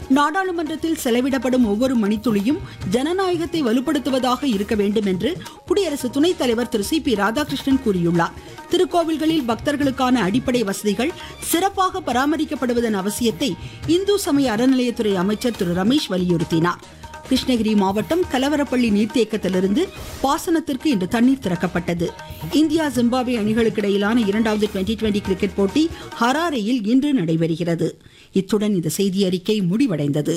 நாடாளுமன்றத்தில் செலவிடப்படும் ஒவ்வொரு மணித்துளியும் ஜனநாயகத்தை வலுப்படுத்துவதாக இருக்க வேண்டும் என்று குடியரசு துணைத் தலைவர் திரு சி பி ராதாகிருஷ்ணன் கூறியுள்ளார் திருக்கோவில்களில் பக்தர்களுக்கான அடிப்படை வசதிகள் சிறப்பாக பராமரிக்கப்படுவதன் அவசியத்தை இந்து சமய அறநிலையத்துறை அமைச்சர் திரு ரமேஷ் வலியுறுத்தினார் கிருஷ்ணகிரி மாவட்டம் கலவரப்பள்ளி நீர்த்தேக்கத்திலிருந்து பாசனத்திற்கு இன்று தண்ணீர் திறக்கப்பட்டது இந்தியா ஜிம்பாப்வே அணிகளுக்கு இடையிலான இரண்டாவது டுவெண்டி டுவெண்டி கிரிக்கெட் போட்டி ஹராரேயில் இன்று நடைபெறுகிறது இத்துடன் இந்த செய்தி அறிக்கை முடிவடைந்தது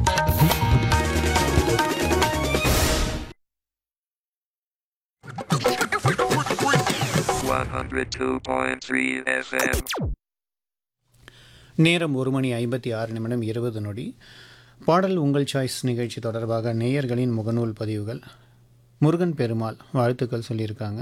102.3 FM. நேரம் ஒரு மணி ஐம்பத்தி ஆறு நிமிடம் இருபது நொடி பாடல் உங்கள் சாய்ஸ் நிகழ்ச்சி தொடர்பாக நேயர்களின் முகநூல் பதிவுகள் முருகன் பெருமாள் வாழ்த்துக்கள் சொல்லியிருக்காங்க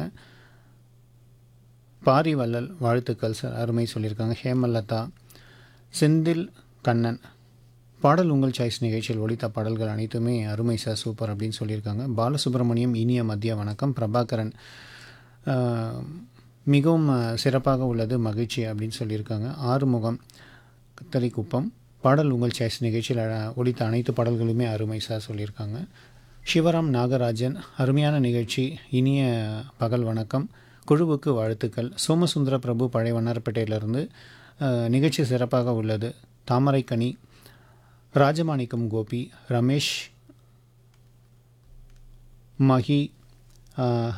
பாரி வள்ளல் வாழ்த்துக்கள் ச- அருமை சொல்லியிருக்காங்க ஹேமலதா செந்தில் கண்ணன் பாடல் உங்கள் சாய்ஸ் நிகழ்ச்சியில் ஒலித்த பாடல்கள் அனைத்துமே அருமை சார் சூப்பர் அப்படின்னு சொல்லியிருக்காங்க பாலசுப்ரமணியம் இனிய மதிய வணக்கம் பிரபாகரன் ஆஹ், மிகவும் ஆஹ், சிறப்பாக உள்ளது மகிழ்ச்சி அப்படின்னு சொல்லியிருக்காங்க ஆறுமுகம் கத்தரிக்குப்பம் பாடல் உங்கள் சாய்ஸ் நிகழ்ச்சியில் அஹ், ஒலித்த அனைத்து பாடல்களுமே அருமை சார் சொல்லியிருக்காங்க சிவராம் நாகராஜன் அருமையான நிகழ்ச்சி இனிய பகல் வணக்கம் குழுவுக்கு வாழ்த்துக்கள் சோமசுந்தர பிரபு பழைய வண்ணாரப்பேட்டையிலிருந்து அஹ், நிகழ்ச்சி சிறப்பாக உள்ளது தாமரைக்கனி ராஜமாணிக்கம் கோபி ரமேஷ் மஹி அஹ்,